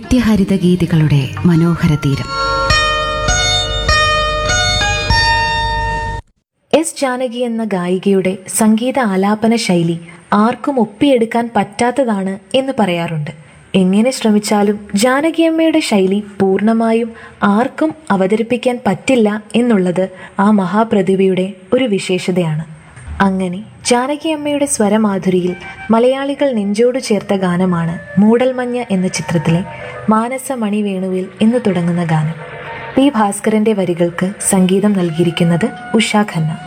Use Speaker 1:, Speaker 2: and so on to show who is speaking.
Speaker 1: നിത്യഹരിത ഗീതികളുടെ മനോഹര തീരം
Speaker 2: എസ് ജാനകി എന്ന ഗായികയുടെ സംഗീത ആലാപന ശൈലി ആർക്കും ഒപ്പിയെടുക്കാൻ പറ്റാത്തതാണ് എന്ന് പറയാറുണ്ട് എങ്ങനെ ശ്രമിച്ചാലും ജാനകിയമ്മയുടെ ശൈലി പൂർണ്ണമായും ആർക്കും അവതരിപ്പിക്കാൻ പറ്റില്ല എന്നുള്ളത് ആ മഹാപ്രതിഭയുടെ ഒരു വിശേഷതയാണ് അങ്ങനെ ജാനകിയമ്മയുടെ സ്വരമാധുരിയിൽ മലയാളികൾ നെഞ്ചോട് ചേർത്ത ഗാനമാണ് മൂടൽമഞ്ഞ എന്ന ചിത്രത്തിലെ മാനസ മണിവേണുവിൽ എന്ന് തുടങ്ങുന്ന ഗാനം പി ഭാസ്കരന്റെ വരികൾക്ക് സംഗീതം നൽകിയിരിക്കുന്നത് ഉഷാ ഖന്ന